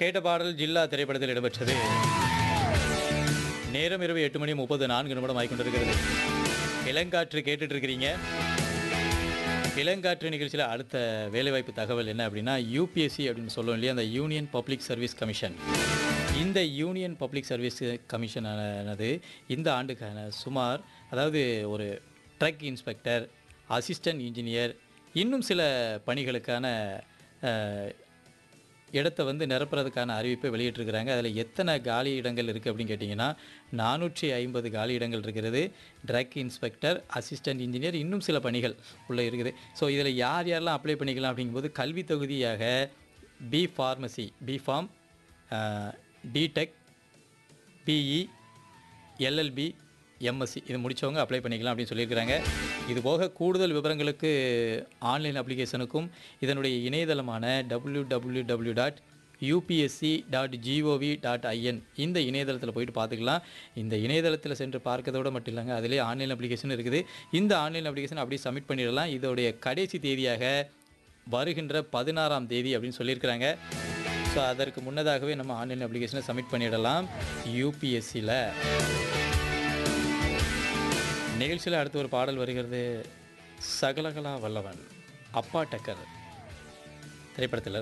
கேட்ட பாடல் ஜில்லா திரைப்படத்தில் இடம்பெற்றது நேரம் இரவு எட்டு மணி முப்பது நான்கு நிமிடம் ஆகிக்கொண்டிருக்கிறது இளங்காற்று கேட்டுட்டு இருக்கிறீங்க இளங்காற்று நிகழ்ச்சியில் அடுத்த வேலைவாய்ப்பு தகவல் என்ன அப்படின்னா யூபிஎஸ்சி அப்படின்னு சொல்லுவோம் இல்லையா அந்த யூனியன் பப்ளிக் சர்வீஸ் கமிஷன் இந்த யூனியன் பப்ளிக் சர்வீஸ் கமிஷன் ஆனது இந்த ஆண்டுக்கான சுமார் அதாவது ஒரு ட்ரக் இன்ஸ்பெக்டர் அசிஸ்டன்ட் இன்ஜினியர் இன்னும் சில பணிகளுக்கான அஹ், இடத்த வந்து நிரப்புறதுக்கான அறிவிப்பை வெளியிட்டிருக்கிறாங்க அதில் எத்தனை காலி இடங்கள் இருக்குது அப்படின்னு கேட்டிங்கன்னா நானூற்றி ஐம்பது காலி இடங்கள் இருக்கிறது ட்ரக் இன்ஸ்பெக்டர் அசிஸ்டன்ட் இன்ஜினியர் இன்னும் சில பணிகள் உள்ளே இருக்குது ஸோ இதில் யார் யாரெல்லாம் அப்ளை பண்ணிக்கலாம் அப்படிங்கும்போது கல்வி தொகுதியாக பி ஃபார்மசி பி ஃபார்ம் டிடெக் பிஇ எல்எல்பி எம்எஸ்சி இது முடித்தவங்க அப்ளை பண்ணிக்கலாம் அப்படின்னு சொல்லியிருக்கிறாங்க இது போக கூடுதல் விவரங்களுக்கு ஆன்லைன் அப்ளிகேஷனுக்கும் இதனுடைய இணையதளமான W W W dot UPSC dot GOV dot IN இந்த இணையதளத்தில் போயிட்டு பார்த்துக்கலாம் இந்த இணையதளத்தில் சென்று பார்க்கறதோட மட்டும் இல்லைங்க அதிலே ஆன்லைன் அப்ளிகேஷன் இருக்குது இந்த ஆன்லைன் அப்ளிகேஷன் அப்படியே சப்மிட் பண்ணிடலாம் இதோடைய கடைசி தேதியாக வருகின்ற பதினாறாம் தேதி அப்படின்னு சொல்லியிருக்கிறாங்க ஸோ அதற்கு முன்னதாகவே நம்ம ஆன்லைன் அப்ளிகேஷனை சப்மிட் பண்ணிடலாம் யூபிஎஸ்சியில் நிகழ்ச்சியில் அடுத்து ஒரு பாடல் வருகிறது சகலகலா வல்லவன் அப்பா டக்கர் திரைப்படத்தில்